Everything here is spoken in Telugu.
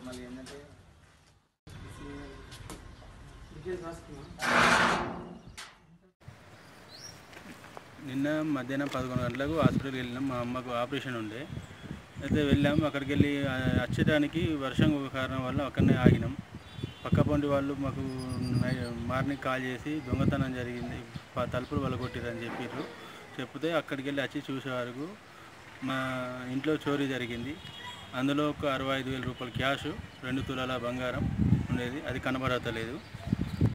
మళ్ళీ ఏంటంటే నిన్న మధ్యాహ్నం పదకొండు గంటలకు హాస్పిటల్కి వెళ్ళినాం మా అమ్మకు ఆపరేషన్ ఉండే అయితే వెళ్ళాము అక్కడికి వెళ్ళి ఆ, వచ్చేదానికి వర్షం కారణం వల్ల అక్కడనే ఆగినాం పక్క పొంటి వాళ్ళు మాకు నై- మార్నింగ్ కాల్ చేసి దొంగతనం జరిగింది ప- తలుపులు వలగొట్టిరని చెప్పారు చెప్తే అక్కడికి వెళ్ళి వచ్చి చూసే వరకు మా ఇంట్లో చోరీ జరిగింది అందులో ఒక అరవై ఐదు వేల రూపాయల క్యాష్ రెండు తులాల బంగారం ఉండేది అది కనబడతలేదు